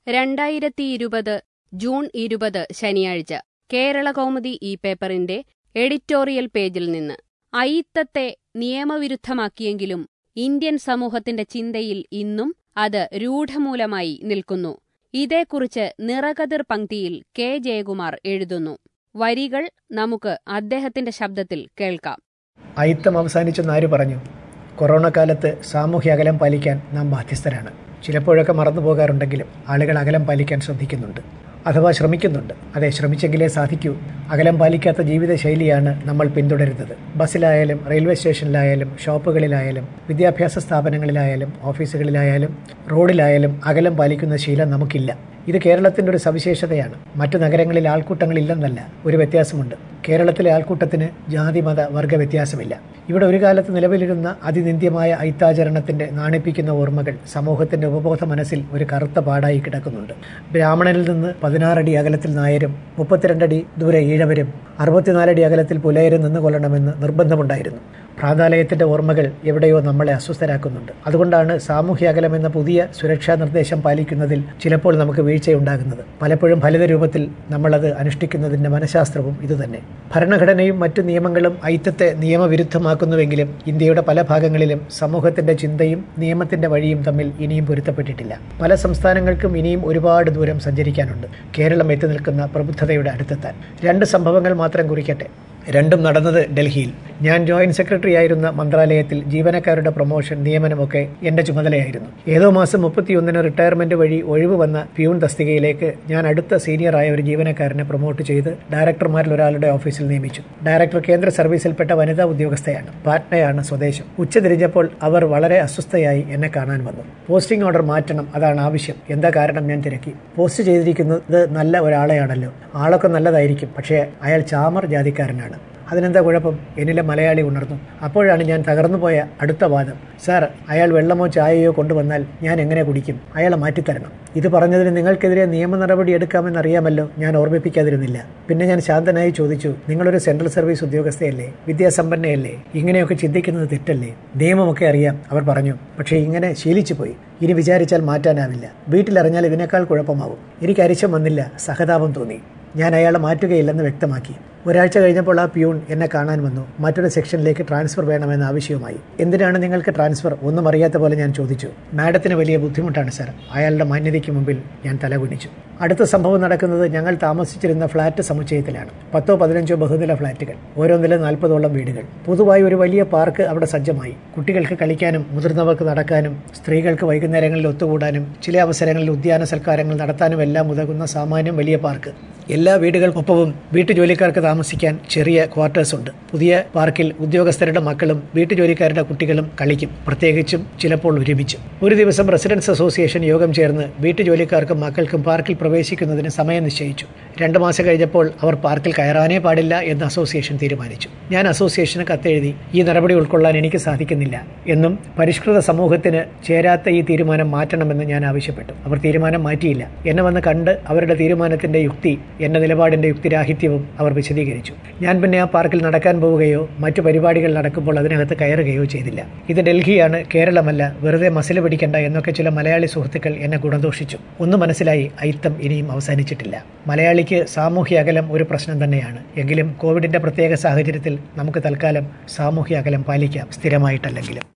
രണ്ടായിരത്തി ഇരുപത് ജൂൺ ഇരുപത് ശനിയാഴ്ച കേരള കൗമുദി ഈ പേപ്പറിന്റെ എഡിറ്റോറിയൽ പേജിൽ നിന്ന് അയിത്തത്തെ നിയമവിരുദ്ധമാക്കിയെങ്കിലും ഇന്ത്യൻ സമൂഹത്തിന്റെ ചിന്തയിൽ ഇന്നും അത് രൂഢമൂലമായി നിൽക്കുന്നു ഇതേക്കുറിച്ച് നിറകതിർ പങ്ക്തിയിൽ കെ ജയകുമാർ എഴുതുന്നു വരികൾ നമുക്ക് അദ്ദേഹത്തിന്റെ ശബ്ദത്തിൽ കേൾക്കാം അയിത്തം അവസാനിച്ചെന്ന് ആര് പറഞ്ഞു കൊറോണ കാലത്ത് സാമൂഹ്യ അകലം പാലിക്കാൻ നാം ബാധ്യസ്ഥരാണ് ചിലപ്പോഴൊക്കെ മറന്നു പോകാറുണ്ടെങ്കിലും ആളുകൾ അകലം പാലിക്കാൻ ശ്രദ്ധിക്കുന്നുണ്ട് അഥവാ ശ്രമിക്കുന്നുണ്ട് അതെ ശ്രമിച്ചെങ്കിലേ സാധിക്കൂ അകലം പാലിക്കാത്ത ജീവിതശൈലിയാണ് നമ്മൾ പിന്തുടരുന്നത് ബസ്സിലായാലും റെയിൽവേ സ്റ്റേഷനിലായാലും ഷോപ്പുകളിലായാലും വിദ്യാഭ്യാസ സ്ഥാപനങ്ങളിലായാലും ഓഫീസുകളിലായാലും റോഡിലായാലും അകലം പാലിക്കുന്ന ശീലം നമുക്കില്ല ഇത് കേരളത്തിൻ്റെ ഒരു സവിശേഷതയാണ് മറ്റു നഗരങ്ങളിൽ ആൾക്കൂട്ടങ്ങളില്ലെന്നല്ല ഒരു വ്യത്യാസമുണ്ട് കേരളത്തിലെ ആൾക്കൂട്ടത്തിന് ജാതി മത വർഗ വ്യത്യാസമില്ല ഇവിടെ ഒരു കാലത്ത് നിലവിലിരുന്ന അതിനിന്ദ്യമായ ഐത്താചരണത്തിന്റെ നാണിപ്പിക്കുന്ന ഓർമ്മകൾ സമൂഹത്തിന്റെ ഉപബോധ മനസ്സിൽ ഒരു കറുത്ത പാടായി കിടക്കുന്നുണ്ട് ബ്രാഹ്മണനിൽ നിന്ന് പതിനാറടി അകലത്തിൽ നായരും മുപ്പത്തിരണ്ടടി ദൂരെ ഈഴവരും അറുപത്തിനാലടി അകലത്തിൽ പുലയരും നിന്ന് കൊള്ളണമെന്ന് നിർബന്ധമുണ്ടായിരുന്നു ഭ്രാതാലയത്തിന്റെ ഓർമ്മകൾ എവിടെയോ നമ്മളെ അസ്വസ്ഥരാക്കുന്നുണ്ട് അതുകൊണ്ടാണ് സാമൂഹ്യ അകലം എന്ന പുതിയ സുരക്ഷാ നിർദ്ദേശം പാലിക്കുന്നതിൽ ചിലപ്പോൾ നമുക്ക് വീഴ്ചയുണ്ടാകുന്നത് പലപ്പോഴും ഫലിത രൂപത്തിൽ നമ്മളത് അനുഷ്ഠിക്കുന്നതിന്റെ മനഃശാസ്ത്രവും ഇതുതന്നെ ഭരണഘടനയും മറ്റു നിയമങ്ങളും ഐത്തത്തെ നിയമവിരുദ്ധമാക്കുന്നുവെങ്കിലും ഇന്ത്യയുടെ പല ഭാഗങ്ങളിലും സമൂഹത്തിന്റെ ചിന്തയും നിയമത്തിന്റെ വഴിയും തമ്മിൽ ഇനിയും പൊരുത്തപ്പെട്ടിട്ടില്ല പല സംസ്ഥാനങ്ങൾക്കും ഇനിയും ഒരുപാട് ദൂരം സഞ്ചരിക്കാനുണ്ട് കേരളം എത്തി നിൽക്കുന്ന പ്രബുദ്ധതയുടെ അടുത്തെത്താൻ രണ്ട് സംഭവങ്ങൾ മാത്രം കുറിക്കട്ടെ രണ്ടും നടന്നത് ഡൽഹിയിൽ ഞാൻ ജോയിന്റ് സെക്രട്ടറി ആയിരുന്ന മന്ത്രാലയത്തിൽ ജീവനക്കാരുടെ പ്രൊമോഷൻ നിയമനമൊക്കെ എന്റെ ചുമതലയായിരുന്നു ഏതോ മാസം മുപ്പത്തിയൊന്നിന് റിട്ടയർമെന്റ് വഴി ഒഴിവ് വന്ന പ്യൂൺ തസ്തികയിലേക്ക് ഞാൻ അടുത്ത സീനിയറായ ഒരു ജീവനക്കാരനെ പ്രൊമോട്ട് ചെയ്ത് ഡയറക്ടർമാരിൽ ഒരാളുടെ ഓഫീസിൽ നിയമിച്ചു ഡയറക്ടർ കേന്ദ്ര സർവീസിൽപ്പെട്ട വനിതാ ഉദ്യോഗസ്ഥയാണ് പാറ്റ്നയാണ് സ്വദേശം ഉച്ചതിരിഞ്ഞപ്പോൾ അവർ വളരെ അസ്വസ്ഥയായി എന്നെ കാണാൻ വന്നു പോസ്റ്റിംഗ് ഓർഡർ മാറ്റണം അതാണ് ആവശ്യം എന്താ കാരണം ഞാൻ തിരക്കി പോസ്റ്റ് ചെയ്തിരിക്കുന്നത് നല്ല ഒരാളെയാണല്ലോ ആളൊക്കെ നല്ലതായിരിക്കും പക്ഷേ അയാൾ ചാമർ ജാതിക്കാരനാണ് അതിനെന്താ കുഴപ്പം എന്നിലെ മലയാളി ഉണർന്നു അപ്പോഴാണ് ഞാൻ തകർന്നു പോയ അടുത്ത വാദം സാർ അയാൾ വെള്ളമോ ചായയോ കൊണ്ടുവന്നാൽ ഞാൻ എങ്ങനെ കുടിക്കും അയാളെ മാറ്റിത്തരണം ഇത് പറഞ്ഞതിന് നിങ്ങൾക്കെതിരെ നിയമ നടപടി എടുക്കാമെന്നറിയാമല്ലോ ഞാൻ ഓർമ്മിപ്പിക്കാതിരുന്നില്ല പിന്നെ ഞാൻ ശാന്തനായി ചോദിച്ചു നിങ്ങളൊരു സെൻട്രൽ സർവീസ് ഉദ്യോഗസ്ഥയല്ലേ വിദ്യാസമ്പന്നയല്ലേ ഇങ്ങനെയൊക്കെ ചിന്തിക്കുന്നത് തെറ്റല്ലേ നിയമമൊക്കെ അറിയാം അവർ പറഞ്ഞു പക്ഷേ ഇങ്ങനെ ശീലിച്ചു പോയി ഇനി വിചാരിച്ചാൽ മാറ്റാനാവില്ല വീട്ടിലിറങ്ങിയാൽ ഇതിനേക്കാൾ കുഴപ്പമാവും എനിക്ക് അരിശം വന്നില്ല സഹതാപം തോന്നി ഞാൻ അയാളെ മാറ്റുകയില്ലെന്ന് വ്യക്തമാക്കി ഒരാഴ്ച കഴിഞ്ഞപ്പോൾ ആ പ്യൂൺ എന്നെ കാണാൻ വന്നു മറ്റൊരു സെക്ഷനിലേക്ക് ട്രാൻസ്ഫർ വേണമെന്ന ആവശ്യവുമായി എന്തിനാണ് നിങ്ങൾക്ക് ട്രാൻസ്ഫർ ഒന്നും അറിയാത്ത പോലെ ഞാൻ ചോദിച്ചു മാഡത്തിന് വലിയ ബുദ്ധിമുട്ടാണ് സാർ അയാളുടെ മാന്യതയ്ക്ക് മുമ്പിൽ ഞാൻ തലകുനിച്ചു അടുത്ത സംഭവം നടക്കുന്നത് ഞങ്ങൾ താമസിച്ചിരുന്ന ഫ്ളാറ്റ് സമുച്ചയത്തിലാണ് പത്തോ പതിനഞ്ചോ ബഹുനില ഫ്ളാറ്റുകൾ ഓരോന്നിലും നാൽപ്പതോളം വീടുകൾ പൊതുവായി ഒരു വലിയ പാർക്ക് അവിടെ സജ്ജമായി കുട്ടികൾക്ക് കളിക്കാനും മുതിർന്നവർക്ക് നടക്കാനും സ്ത്രീകൾക്ക് വൈകുന്നേരങ്ങളിൽ ഒത്തുകൂടാനും ചില അവസരങ്ങളിൽ ഉദ്യാന സൽക്കാരങ്ങൾ നടത്താനും എല്ലാം ഉതകുന്ന സാമാന്യം വലിയ പാർക്ക് എല്ലാ വീടുകൾക്കൊപ്പവും വീട്ടുജോലിക്കാർക്ക് താമസിക്കാൻ ചെറിയ ക്വാർട്ടേഴ്സ് ഉണ്ട് പുതിയ പാർക്കിൽ ഉദ്യോഗസ്ഥരുടെ മക്കളും വീട്ടുജോലിക്കാരുടെ കുട്ടികളും കളിക്കും പ്രത്യേകിച്ചും ചിലപ്പോൾ ഒരുമിച്ചും ഒരു ദിവസം റെസിഡൻസ് അസോസിയേഷൻ യോഗം ചേർന്ന് വീട്ടുജോലിക്കാർക്കും മക്കൾക്കും പാർക്കിൽ പ്രവേശിക്കുന്നതിന് സമയം നിശ്ചയിച്ചു രണ്ടു മാസം കഴിഞ്ഞപ്പോൾ അവർ പാർക്കിൽ കയറാനേ പാടില്ല എന്ന് അസോസിയേഷൻ തീരുമാനിച്ചു ഞാൻ അസോസിയേഷന് കത്തെഴുതി ഈ നടപടി ഉൾക്കൊള്ളാൻ എനിക്ക് സാധിക്കുന്നില്ല എന്നും പരിഷ്കൃത സമൂഹത്തിന് ചേരാത്ത ഈ തീരുമാനം മാറ്റണമെന്ന് ഞാൻ ആവശ്യപ്പെട്ടു അവർ തീരുമാനം മാറ്റിയില്ല എന്നെ വന്ന് കണ്ട് അവരുടെ തീരുമാനത്തിന്റെ യുക്തി എന്റെ നിലപാടിന്റെ യുക്തിരാഹിത്യവും അവർ വിശദീകരിച്ചു ഞാൻ പിന്നെ ആ പാർക്കിൽ നടക്കാൻ പോവുകയോ മറ്റു പരിപാടികൾ നടക്കുമ്പോൾ അതിനകത്ത് കയറുകയോ ചെയ്തില്ല ഇത് ഡൽഹിയാണ് കേരളമല്ല വെറുതെ മസിൽ പിടിക്കണ്ട എന്നൊക്കെ ചില മലയാളി സുഹൃത്തുക്കൾ എന്നെ ഗുണദോഷിച്ചു ഒന്ന് മനസ്സിലായി അയിത്തം ഇനിയും അവസാനിച്ചിട്ടില്ല മലയാളിക്ക് സാമൂഹ്യ അകലം ഒരു പ്രശ്നം തന്നെയാണ് എങ്കിലും കോവിഡിന്റെ പ്രത്യേക സാഹചര്യത്തിൽ നമുക്ക് തൽക്കാലം സാമൂഹ്യ അകലം പാലിക്കാം സ്ഥിരമായിട്ടല്ലെങ്കിലും